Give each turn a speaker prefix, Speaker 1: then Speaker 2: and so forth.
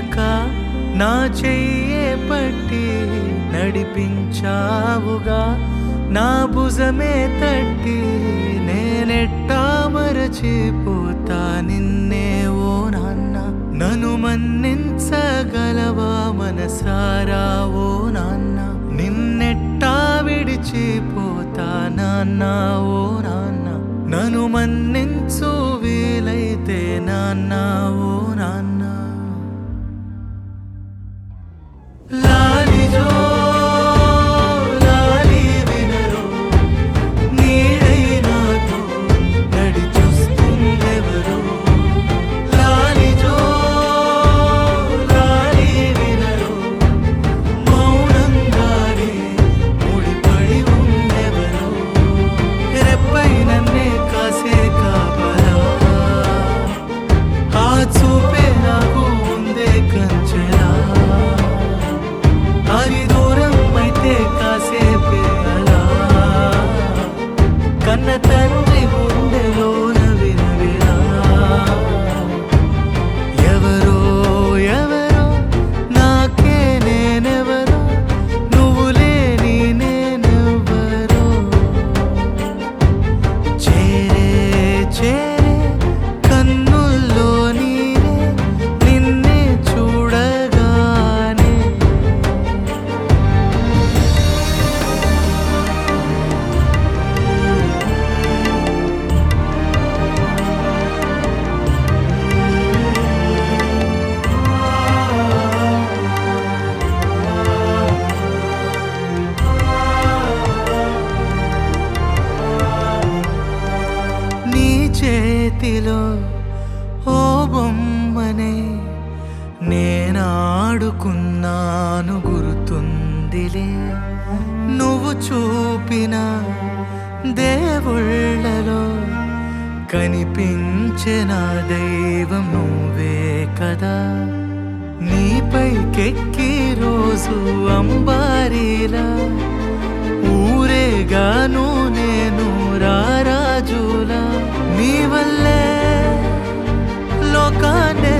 Speaker 1: ఇంకా నా చెయ్యే పట్టి నడిపించావుగా నా భుజమే తట్టి నేనెట్టా మరచిపోతా నిన్నే ఓ నాన్న నన్ను మన్నించగలవా మనసారా ఓ నాన్న నిన్నెట్టా విడిచిపోతా నాన్న ఓ నాన్న నన్ను మన్నించు వీలైతే నాన్న ఓ నాన్న లాలిజో లాలి వినరో నీడై నాతో నడి చూస్తుందెవరో లాలిజో లాలి వినరో మౌనంగానే ముడిపడి ఉండెవరో రెప్పై నన్నే కాసే కాపలా ఆ చూపే నాకు ఉందే కంచెలా అది దూరం అయితే కాసేపే అలా కన్న తండ్రి గుండెలోన వినవిలా ఎవరో ఎవరో నాకే నేనెవరో నువ్వు లేని నేనెవ్వరో చేరే చేరే కన్నుల్లో నీరే నిన్నే చూడగానే నీ చేతిలో ఓ బొమ్మనే నేనాడుకున్నాను గుర్తుందిలే నువ్వు చూపిన దేవుళ్ళలో కనిపించిన దైవం నువ్వే కదా నీపైకెక్కి రోజు అంబారీలా ఊరేగాను నేను రారాజులా నీ వల్లే లోకాన్నే